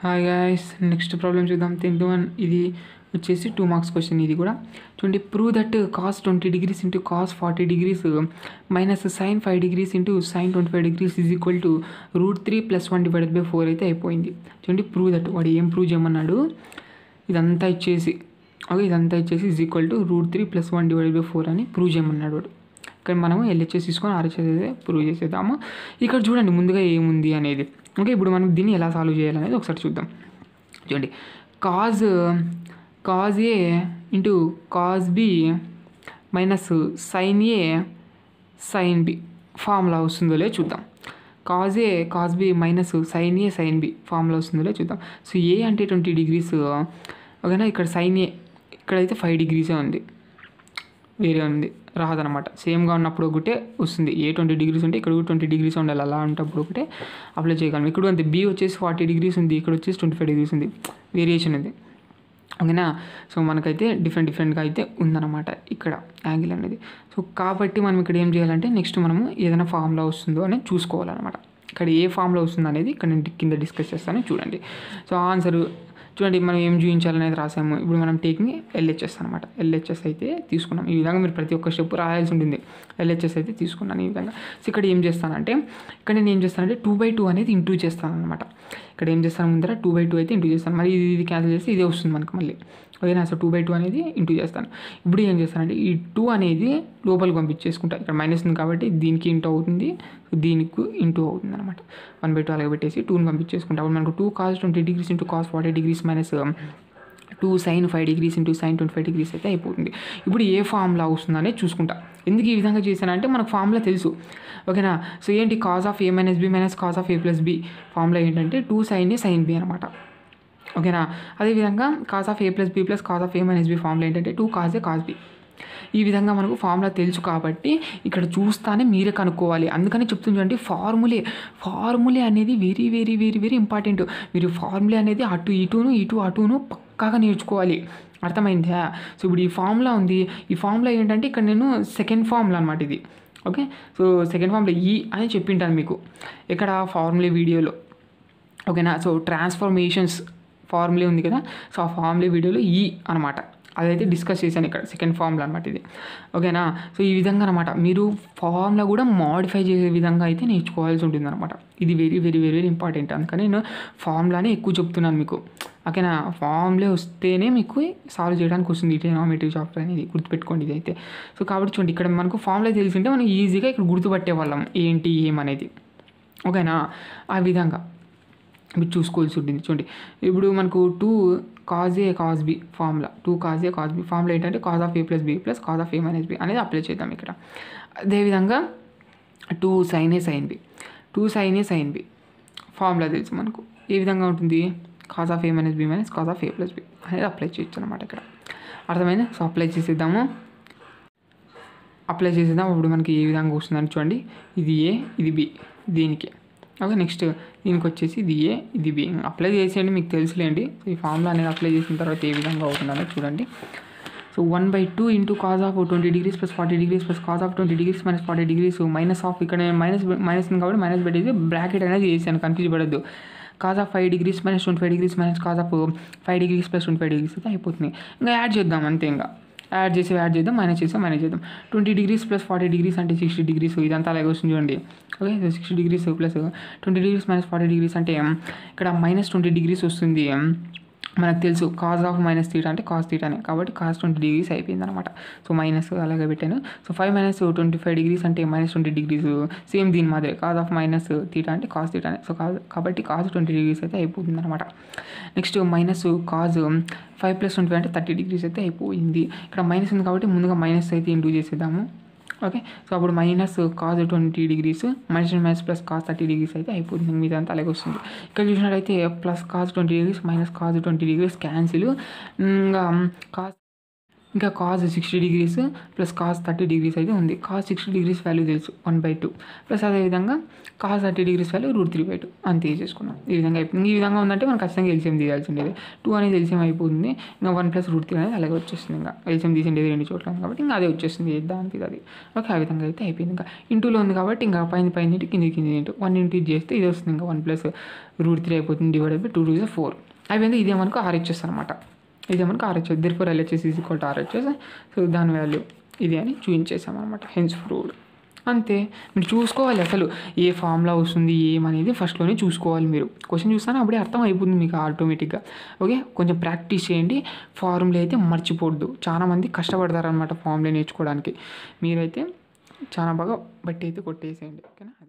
hi guys next problem చూద్దాం tenth one ఇది వచ్చేసి టూ మార్క్స్ క్వశ్చన్ ఇది కూడా చూడండి prove that cos twenty degrees into cos forty degrees minus sin five degrees into sign twenty five degrees is equal to root three plus one divided by four అయితే అయిపోయింది చూడండి prove that వాడు ఏం prove చేయమన్నాడు ఇదంతా ఇచ్చేసి okay ఇదంతా ఇచ్చేసి is equal to root three plus one divided by four అని ప్రూవ్ చేయమన్నాడు వాడు ఇక్కడ మనం ఎల్హెచ్ఎస్ తీసుకొని ఆర్హెచ్ఎస్ అయితే ప్రూవ్ చేసేద్దాము ఇక్కడ చూడండి ముందుగా ఏముంది అనేది ఓకే ఇప్పుడు మనం దీన్ని ఎలా సాల్వ్ చేయాలనేది ఒకసారి చూద్దాం చూడండి cos cos A into cos B minus sin A sign B formula వస్తుందో లేదో చూద్దాం cos A cos B minus sin A sign B formula వస్తుందో లేదో చూద్దాం సో ఏ అంటే ట్వంటీ డిగ్రీస్ ఓకేనా ఇక్కడ సైన్ ఏ ఇక్కడైతే ఫైవ్ డిగ్రీసే ఉంది వేరే ఉంది రాదనమాట సేమ్గా ఉన్నప్పుడు ఒకటే వస్తుంది ఏ ట్వంటీ డిగ్రీస్ ఉంటే ఇక్కడ కూడా ట్వంటీ డిగ్రీస్ ఉండాలి అలా ఉన్నప్పుడు ఒకటే అప్లై చేయగలం ఇక్కడ అంతే బి వచ్చేసి ఫార్టీ డిగ్రీస్ ఉంది ఇక్కడ వచ్చేసి ట్వంటీ ఫైవ్ డిగ్రీస్ ఉంది వేరియేషన్ ఉంది ఓకేనా సో మనకైతే డిఫరెంట్ డిఫరెంట్గా అయితే ఉందన్నమాట ఇక్కడ యాంగిల్ అనేది సో కాబట్టి మనం ఇక్కడ ఏం చేయాలంటే నెక్స్ట్ మనము ఏదైనా ఫార్ములా వస్తుందో అనేది చూసుకోవాలన్నమాట ఇక్కడ ఏ ఫార్ములా వస్తుంది అనేది ఇక్కడ నేను కింద డిస్కస్ చేస్తాను చూడండి సో ఆన్సర్ చూడండి మనం ఏం చూపించాలనేది రాసాము ఇప్పుడు మనం టేకింగ్ ఎల్హెచ్ఎస్ అనమాట ఎల్హెచ్ఎస్ అయితే తీసుకున్నాం ఈ విధంగా మీరు ప్రతి ఒక్క స్టెప్ రాయాల్సి ఉంటుంది ఎల్హెచ్ఎస్ అయితే తీసుకున్నాను ఈ విధంగా సో ఇక్కడ ఏం చేస్తానంటే ఇక్కడ నేను ఏం చేస్తానంటే టూ బై టూ అనేది ఇంటూ చేస్తాను అనమాట ఇక్కడ ఏం చేస్తాను ముందర టూ బై టూ అయితే ఇంటూ చేస్తాను మరి ఇది ఇది క్యాన్సిల్ చేస్తే ఇదే వస్తుంది మనకు మళ్ళీ ఓకేనా సో టూ బై టూ అనేది ఇంటూ చేస్తాను ఇప్పుడు ఏం చేస్తానంటే ఈ టూ అనేది లోపలికి పంపించేసుకుంటా ఇక్కడ మైనస్ ఉంది కాబట్టి దీనికి ఇంటూ అవుతుంది సో దీనికి ఇంటూ అవుతుంది అనమాట వన్ బై టూ అలాగే పెట్టేసి టూని పంపించేసుకుంటా అప్పుడు మనకు two cos twenty degrees into cos forty degrees minus two sine five degrees into sign twenty five degrees అయితే అయిపోతుంది ఇప్పుడు ఏ ఫార్ములా వస్తుందనే చూసుకుంటా ఎందుకు ఈ విధంగా చేశానంటే మనకు ఫార్ములా తెలుసు ఓకేనా సో ఏంటి cos of A minus B minus cos of A plus B formula ఏంటంటే two sine A sign B అనమాట ఓకేనా అదేవిధంగా cos of A plus B plus cos of A minus B formula ఏంటంటే two cos A cos B ఈ విధంగా మనకు formula తెలుసు కాబట్టి ఇక్కడ చూస్తానే మీరే కనుక్కోవాలి అందుకని చెప్తుందండి ఫార్ములే ఫార్ములే అనేది very very very very important మీరు ఫార్ములే అనేది అటు ఇటును ఇటు అటును పక్కాగా నేర్చుకోవాలి అర్థమైందా సో ఇప్పుడు ఈ ఫార్ములా ఉంది ఈ ఫార్ములా ఏంటంటే ఇక్కడ నేను సెకండ్ ఫార్ములా అనమాట ఇది ఓకే సో సెకండ్ ఫార్ములా ఈ అని చెప్పింటాను మీకు ఇక్కడ ఫార్ములే వీడియోలో ఓకేనా సో ట్రాన్స్ఫర్మేషన్స్ ఫార్ములే ఉంది కదా సో ఆ ఫార్ములే వీడియోలో ఈ అనమాట అదైతే డిస్కస్ చేశాను ఇక్కడ సెకండ్ ఫార్ములా అనమాట ఇది ఓకేనా సో ఈ విధంగా అనమాట మీరు ఫార్ములా కూడా మాడిఫై చేసే విధంగా అయితే నేర్చుకోవాల్సి ఉంటుంది అనమాట ఇది very very very very important అందుకని నేను ఫార్ములానే ఎక్కువ చెప్తున్నాను మీకు ఓకేనా ఫార్ములే వస్తేనే మీకు సాల్వ్ చేయడానికి వస్తుంది ట్రిగ్నోమెట్రీ చాప్టర్ అనేది గుర్తుపెట్టుకోండి ఇది అయితే సో కాబట్టి చూడండి ఇక్కడ మనకు ఫార్ములా తెలిసింటే మనం ఈజీగా ఇక్కడ గుర్తుపట్టే వాళ్ళం ఏంటి ఏమనేది ఓకేనా ఆ విధంగా మీరు చూసుకోవాల్సి ఉంటుంది చూడండి ఇప్పుడు మనకు two cos A cos B formula two cos A cos B formula ఏంటంటే cos of A plus B plus cos of A minus B అనేది అప్లై చేద్దాం ఇక్కడ అదేవిధంగా two sine A sign B two sine A sign B formula తెలుసు మనకు ఏ విధంగా ఉంటుంది cos of A minus B minus cos of A plus B అనేది అప్లై చేయొచ్చు అనమాట ఇక్కడ అర్థమైంది సో అప్లై చేసేద్దాము అప్లై చేసేద్దాం ఇప్పుడు మనకి ఏ విధంగా వస్తుందని చూడండి ఇది ఏ ఇది బి దీనికి ఓకే నెక్స్ట్ దీనికి వచ్చేసి ఇది ఏ ఇది బి అప్లై చేసేయండి మీకు తెలుసులేండి ఈ ఫార్ములా అనేది అప్లై చేసిన తర్వాత ఏ విధంగా అవుతుందనేది చూడండి so one by two into cos of twenty degrees plus forty degrees plus cos of twenty degrees minus forty degrees minus of ఇక్కడ మైనస్ మైనస్ ఉంది కాబట్టి మైనస్ పెట్టేసి బ్రాకెట్ అనేది చేశాను కన్ఫ్యూజ్ పడద్దు cos of five degrees minus twenty five degrees minus cos of five degrees plus twenty five degrees అయితే అయిపోతుంది ఇంకా యాడ్ చేద్దాం అంతే ఇంకా యాడ్ చేసి యాడ్ చేద్దాం మైనస్ చేసి మైనస్ చేద్దాం twenty degrees plus forty degrees అంటే సిక్స్టీ డిగ్రీస్ ఇదంతా అలాగే వస్తుంది చూడండి okay sixty degrees plus twenty degrees minus forty degrees అంటే ఇక్కడ మైనస్ ట్వంటీ డిగ్రీస్ వస్తుంది మనకు తెలుసు కాజ్ ఆఫ్ మైనస్ తీటా అంటే కాస్ తీటానే కాబట్టి కాస్ ట్వంటీ డిగ్రీస్ అయిపోయింది అనమాట సో మైనస్ అలాగే పెట్టాను so five minus twenty five degrees అంటే మైనస్ ట్వంటీ డిగ్రీస్ సేమ్ దీని మాదిరి కాజ్ ఆఫ్ మైనస్ తీటా అంటే కాస్ తీటానే సో కాజ్ కాబట్టి కాజ్ ట్వంటీ డిగ్రీస్ అయితే అయిపోతుంది అనమాట next minus cos five plus twenty అంటే థర్టీ డిగ్రీస్ అయితే అయిపోయింది ఇక్కడ మైనస్ ఉంది కాబట్టి ముందుగా మైనస్ అయితే ఇంటూ చేసేద్దాము ఓకే సో అప్పుడు minus cos twenty degrees minus minus plus cos thirty degrees అయితే అయిపోతుంది మీద అంతా అలాగే వస్తుంది ఇక్కడ చూసినట్టయితే plus cos twenty degrees minus cos twenty degrees cancel ఇంకా కాజ్ ఇంకా cos sixty degrees plus cos thirty degrees అయితే ఉంది కాస్ సిక్స్టీ డిగ్రీస్ వాల్యూ తెలుసు వన్ బై టూ ప్లస్ అదేవిధంగా cos thirty degrees value root three by two అంతే చేసుకున్నాం ఈ విధంగా అయిపోయింది ఈ విధంగా ఉందంటే మనం ఖచ్చితంగా ఎల్సిఎం తీయాల్సి ఉండేది టూ అనేది ఎల్సిఎం అయిపోతుంది ఇంకా వన్ ప్లస్ రూట్ త్రీ అనేది అలాగే వచ్చేస్తుంది ఇంకా ఎల్సిఎం తీసిండేది రెండు చోట్ల ఉంది కాబట్టి ఇంకా అదే వచ్చేస్తుంది దానికి ఇది అది ఓకే ఆ విధంగా అయితే అయిపోయింది ఇంకా ఇంటూలో ఉంది కాబట్టి ఇంకా పైన పైన ఇంటి కింది కింది ఇంటూ వన్ ఇంటూ ఇది చేస్తే ఇది వస్తుంది ఇంకా వన్ ప్లస్ రూట్ త్రీ అయిపోతుంది divide by two two four అయిపోయింది ఇదే మనకు ఆర్హెచ్ఎస్ అనమాట ఇదే మనకు RHS therefore LHS is equal to RHS so దాని వాల్యూ ఇది అని చూపించేసాం అనమాట హెన్స్ ప్రూవ్డ్ అంతే మీరు చూసుకోవాలి అసలు ఏ ఫామ్లా వస్తుంది ఏమనేది ఫస్ట్లోనే చూసుకోవాలి మీరు క్వశ్చన్ చూస్తానే అప్పుడే అర్థం అయిపోతుంది మీకు ఆటోమేటిక్గా ఓకే కొంచెం ప్రాక్టీస్ చేయండి ఫార్ములా అయితే మర్చిపోవద్దు చాలామంది కష్టపడతారనమాట ఫార్ములా నేర్చుకోవడానికి మీరైతే చాలా బాగా బట్టి అయితే కొట్టేసేయండి ఓకేనా